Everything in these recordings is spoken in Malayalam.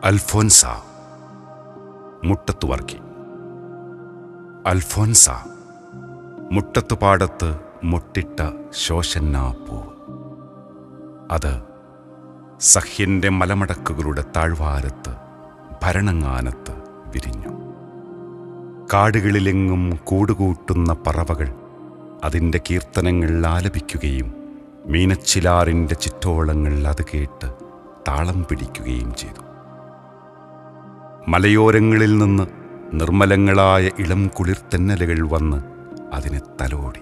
അൽഫോൻസ മുട്ടത്തു വർക്കി അൽഫോൻസ മുട്ടത്തുപാടത്ത് മുട്ടിട്ട ശോഷന്നാ പൂവ് അത് സഹ്യന്റെ മലമടക്കുകളുടെ താഴ്വാരത്ത് ഭരണങ്ങാനത്ത് വിരിഞ്ഞു കാടുകളിലെങ്ങും കൂടുകൂട്ടുന്ന പറവകൾ അതിൻ്റെ കീർത്തനങ്ങൾ ആലപിക്കുകയും മീനച്ചിലാറിൻ്റെ ചിറ്റോളങ്ങൾ അത് കേട്ട് താളം പിടിക്കുകയും ചെയ്തു മലയോരങ്ങളിൽ നിന്ന് നിർമ്മലങ്ങളായ ഇളം കുളിർത്തന്നലുകൾ വന്ന് അതിനെ തലോടി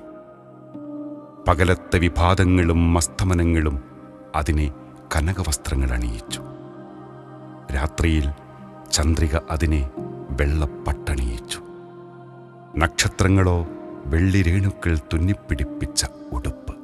പകലത്തെ വിഭാതങ്ങളും മസ്തമനങ്ങളും അതിനെ കനകവസ്ത്രങ്ങൾ അണിയിച്ചു രാത്രിയിൽ ചന്ദ്രിക അതിനെ വെള്ളപ്പട്ടണിയിച്ചു നക്ഷത്രങ്ങളോ വെള്ളിരേണുക്കൾ തുന്നിപ്പിടിപ്പിച്ച ഉടുപ്പ്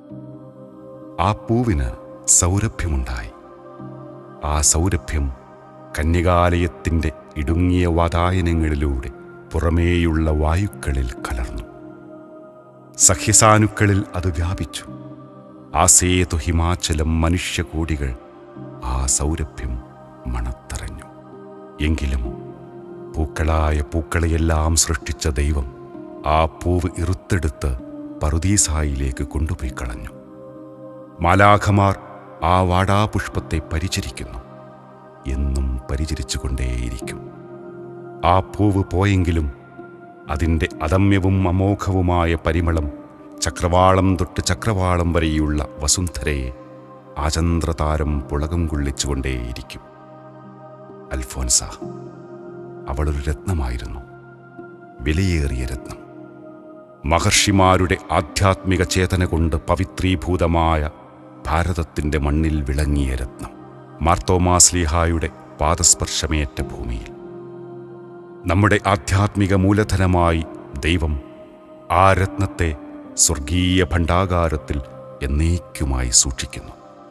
ആ പൂവിന് സൗരഭ്യമുണ്ടായി ആ സൗരഭ്യം കന്യകാലയത്തിൻ്റെ ഇടുങ്ങിയ വാതായനങ്ങളിലൂടെ പുറമേയുള്ള വായുക്കളിൽ കലർന്നു സഹ്യസാനുക്കളിൽ അത് വ്യാപിച്ചു ആസേതു ഹിമാചലം മനുഷ്യകൂടികൾ ആ സൗരഭ്യം മണത്തറഞ്ഞു എങ്കിലും പൂക്കളായ പൂക്കളെയെല്ലാം സൃഷ്ടിച്ച ദൈവം ആ പൂവ് ഇറുത്തെടുത്ത് പറുദീസായിലേക്ക് കൊണ്ടുപോയി കളഞ്ഞു മാലാഖമാർ ആ വാടാപുഷ്പത്തെ പരിചരിക്കുന്നു എന്നും പരിചരിച്ചുകൊണ്ടേയിരിക്കും ആ പൂവ് പോയെങ്കിലും അതിൻ്റെ അദമ്യവും അമോഘവുമായ പരിമളം ചക്രവാളം തൊട്ട് ചക്രവാളം വരെയുള്ള വസുന്ധരയെ ആചന്ദ്രതാരം പുളകം കൊള്ളിച്ചുകൊണ്ടേയിരിക്കും അൽഫോൻസ അവളൊരു രത്നമായിരുന്നു വിലയേറിയ രത്നം മഹർഷിമാരുടെ ആധ്യാത്മിക ചേതന കൊണ്ട് പവിത്രീഭൂതമായ ഭാരതത്തിൻ്റെ മണ്ണിൽ വിളങ്ങിയ രത്നം മാർത്തോമാസ്ലിഹായുടെ പാദസ്പർശമേറ്റ ഭൂമിയിൽ നമ്മുടെ ആധ്യാത്മിക മൂലധനമായി ദൈവം ആ രത്നത്തെ സ്വർഗീയ ഭണ്ഡാകാരത്തിൽ എന്നേക്കുമായി സൂക്ഷിക്കുന്നു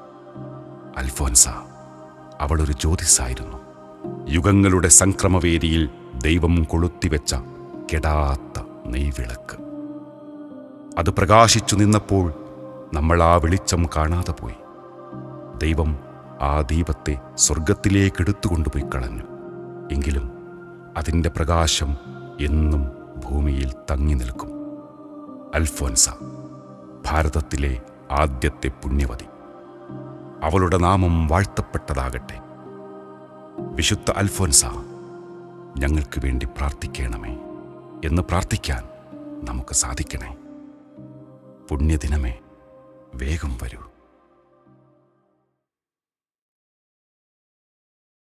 അൽഫോൻസ അവളൊരു ജ്യോതിസായിരുന്നു യുഗങ്ങളുടെ സംക്രമവേദിയിൽ ദൈവം കൊളുത്തിവെച്ച കെടാത്ത നെയ്വിളക്ക് അത് പ്രകാശിച്ചു നിന്നപ്പോൾ നമ്മൾ ആ വെളിച്ചം കാണാതെ പോയി ദൈവം ആ ദീപത്തെ സ്വർഗത്തിലേക്ക് എടുത്തുകൊണ്ടുപോയി കളഞ്ഞു എങ്കിലും അതിൻ്റെ പ്രകാശം എന്നും ഭൂമിയിൽ തങ്ങി നിൽക്കും അൽഫോൻസ ഭാരതത്തിലെ ആദ്യത്തെ പുണ്യവതി അവളുടെ നാമം വാഴ്ത്തപ്പെട്ടതാകട്ടെ വിശുദ്ധ അൽഫോൻസ ഞങ്ങൾക്ക് വേണ്ടി പ്രാർത്ഥിക്കണമേ എന്ന് പ്രാർത്ഥിക്കാൻ നമുക്ക് സാധിക്കണേ പുണ്യദിനമേ വേഗം വരൂ